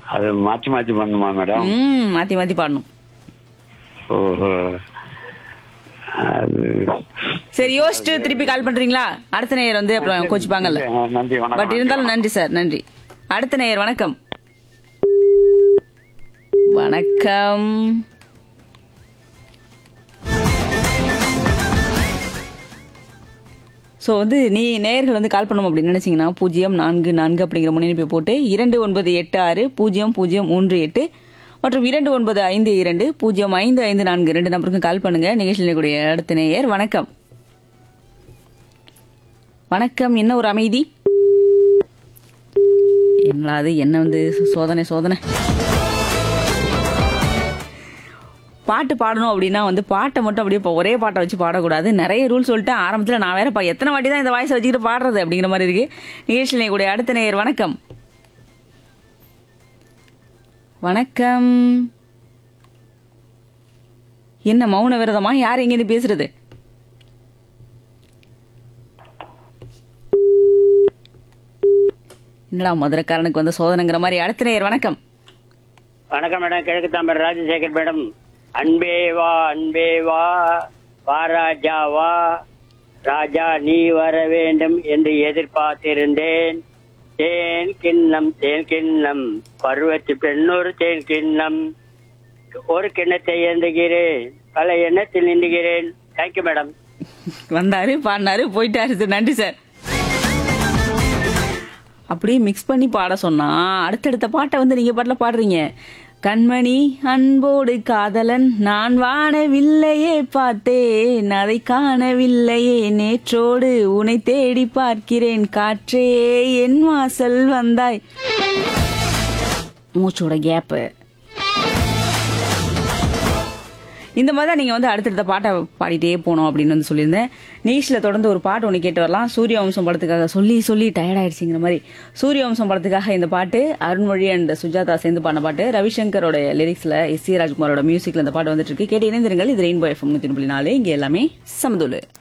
அது மாற்றி மாற்றி பண்ணுமா மேடம் ம் மாத்தி மாத்தி பாடணும் ஓஹோ அது சரி யோசிச்சுட்டு திருப்பி கால் பண்றீங்களா அடுத்த நேயர் வந்து அப்புறம் கோச்சிப்பாங்கல்ல நன்றி வணக்கம் பட் இருந்தாலும் நன்றி சார் நன்றி அடுத்த நேயர் வணக்கம் வணக்கம் ஸோ வந்து நீ நேயர்கள் வந்து கால் பண்ணணும் அப்படின்னு நினைச்சீங்கன்னா பூஜ்ஜியம் நான்கு நான்கு அப்படிங்கிற முன்னெடுப்பை போட்டு இரண்டு ஒன்பது எட்டு ஆறு பூஜ்ஜியம் பூஜ்ஜியம் மூன்று எட்டு மற்றும் இரண்டு ஒன்பது ஐந்து இரண்டு பூஜ்ஜியம் ஐந்து ஐந்து நான்கு ரெண்டு நம்பருக்கு கால் பண்ணுங்க நிகழ்ச்சியில் கூடிய அடுத்த நேயர் வணக்கம் வணக்கம் என்ன ஒரு அமைதி என்னடா அது என்ன வந்து சோதனை சோதனை பாட்டு பாடணும் அப்படின்னா வந்து பாட்டை மட்டும் அப்படியே இப்போ ஒரே பாட்டை வச்சு பாடக்கூடாது நிறைய ரூல் சொல்லிட்டு ஆரம்பத்தில் நான் வேற பா- எத்தனை வாட்டி தான் இந்த வாய்ஸை வச்சுக்கிட்டு பாடுறது அப்படிங்கிற மாதிரி இருக்கு நிகழ்ச்சியில் கூடிய அடுத்த நேயர் வணக்கம் வணக்கம் என்ன மௌன விரதமா யார் எங்கேருந்து பேசுறது என்னடா மதுரைக்காரனுக்கு வந்து சோதனைங்கிற மாதிரி அடுத்த நேயர் வணக்கம் வணக்கம் மேடம் கிழக்கு தாம்பரம் ராஜசேகர் மேடம் அன்பே வா அன்பே வா வா ராஜா வா ராஜா நீ வர வேண்டும் என்று எதிர்பார்த்திருந்தேன் தேன் கிண்ணம் தேன் கிண்ணம் பருவத்து பெண்ணொரு தேன் கிண்ணம் ஒரு கிண்ணத்தை ஏந்துகிறேன் பல எண்ணத்தில் நின்றுகிறேன் தேங்க்யூ மேடம் வந்தாரு பாடினாரு போயிட்டாரு சார் நன்றி சார் அப்படியே மிக்ஸ் பண்ணி பாட சொன்னா அடுத்தடுத்த பாட்டை வந்து நீங்க பாட்டுல பாடுறீங்க கண்மணி அன்போடு காதலன் நான் வானவில்லையே பார்த்தேன் அதை காணவில்லையே நேற்றோடு உன்னை தேடி பார்க்கிறேன் காற்றே என் வாசல் வந்தாய் மூச்சோட கேப்பு இந்த மாதிரி தான் நீங்கள் வந்து அடுத்தடுத்த பாட்டை பாடிட்டே போகணும் அப்படின்னு வந்து சொல்லியிருந்தேன் நீஷில் தொடர்ந்து ஒரு பாட்டு ஒன்று கேட்டு வரலாம் சூரிய வம்சம் படத்துக்காக சொல்லி சொல்லி டயர்ட் ஆயிடுச்சுங்கிற மாதிரி சூரிய வம்சம் படத்துக்காக இந்த பாட்டு அருண்மொழி அண்ட் சுஜாதா சேர்ந்து பாடின பாட்டு ரவிசங்கரோட லிரிக்ஸில் எஸ் சி ராஜ்குமாரோட மியூசிக்கில் இந்த பாட்டு வந்துட்டு இருக்கு கேட்டு இணைந்திருங்கள் இது ரெயின்போ எஃப்எம் நூற்றி நாலு இங்கே எல்லாமே சமதுலு